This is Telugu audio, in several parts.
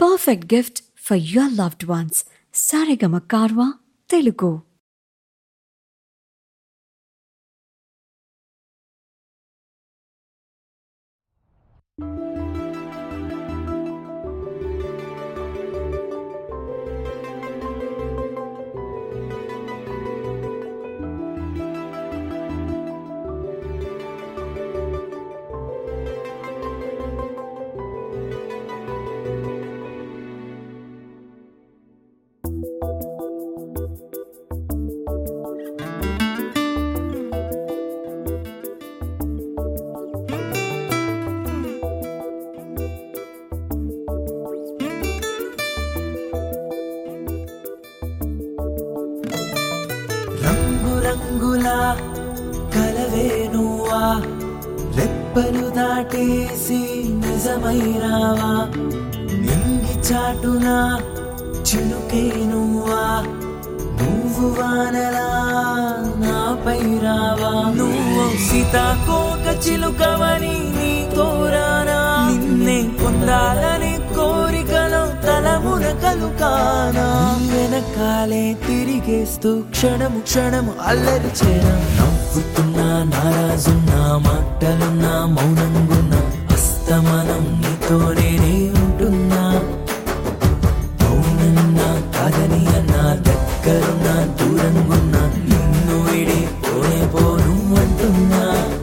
perfect gift for your loved ones. Sarigama Karwa, Telugu. రంగు రంగుల కలవే నువ్వా రెప్పలు దాటేసి నిజమై రావా నింగి చాటున చిలుకే నువ్వా నువ్వు వానలా నాపై రావా నువ్వు సీతాకోక చిలుకవని నీ తోరానా నిన్నే పొందాలని కోరికలో తలమున కలుకానా వెనకాలే తిరిగేస్తూ క్షణము క్షణము అల్లరి చేరా నవ్వుతున్నా నారాజున్నా మాటలున్నా మౌనంగున్నా అస్తమనం నీతోనే నే ఉంటున్నా అవునన్నా కాదని అన్నా దగ్గరున్నా దూరంగున్నా నిన్ను విడి పోనే పోను అంటున్నా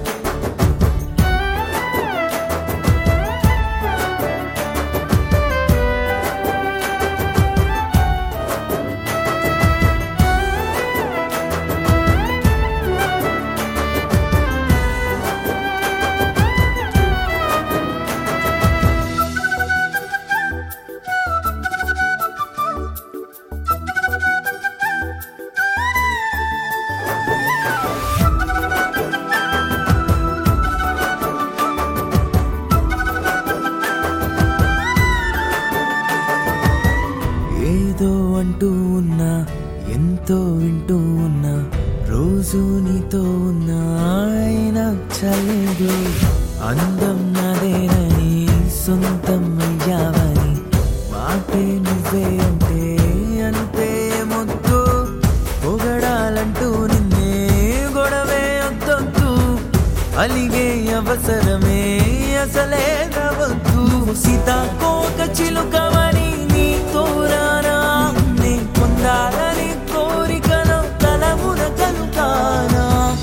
ఏదో అంటూ ఉన్నా ఎంతో వింటూ ఉన్నా రోజు నీతో ఉన్నా ఆయన చలేదు అందం నాదేనని సొంతం అయ్యావని మాటే నువ్వే అంటే అంతే మొద్దు పొగడాలంటూ నిన్నే గొడవే వద్దొద్దు అలిగే అవసరమే అసలే రవద్దు సీతాకోక చిలుకవని నీ తోరానా నీ పొందాలని కోరికలో తలమున కలుతానా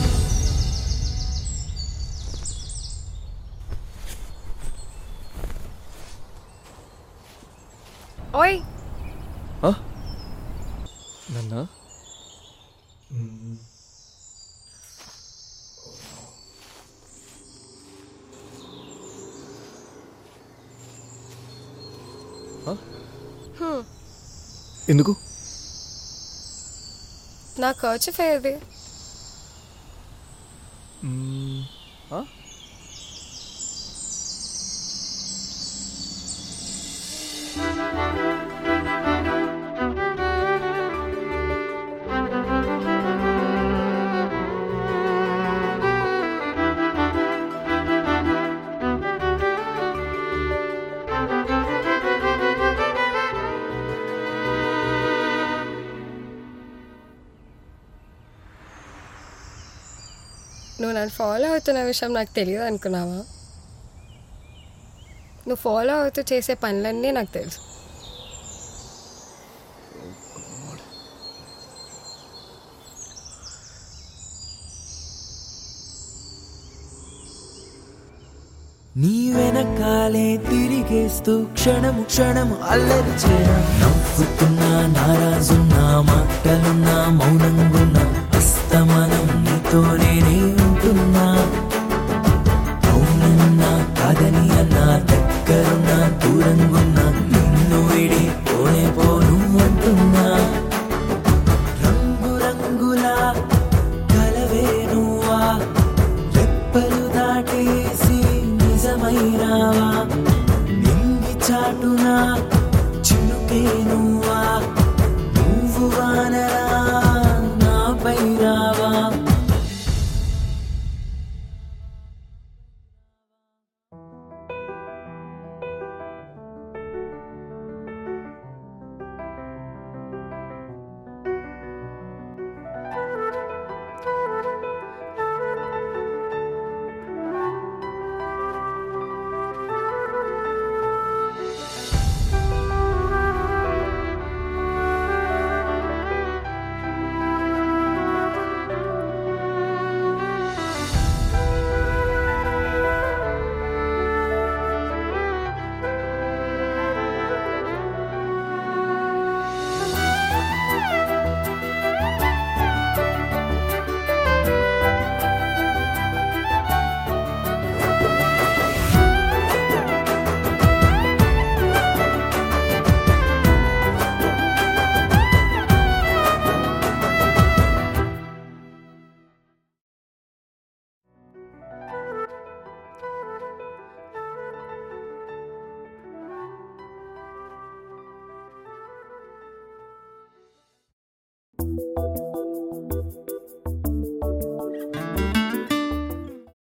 ఓయ్ నన్నా ఎందుకు నా కర్చిఫ్ ఏది మ్మ్. ఆ? నువ్వు నన్ను ఫాలో అవుతున్న విషయం నాకు తెలియదు అనుకున్నావా నువ్వు ఫాలో అవుతూ చేసే పనులన్నీ నాకు తెలుసు నీ వెనకాలే తిరిగేస్తూ క్షణము క్షణము అల్లరి చేరా నవ్వుతున్నా నారాజున్నా మాటలున్నా మౌనంగున్నా అస్తమనం నీతోనే నే ఉంటున్నా అవునన్నా కాదని అన్నా దగ్గరున్నా దూరంగున్నా నిన్ను విడి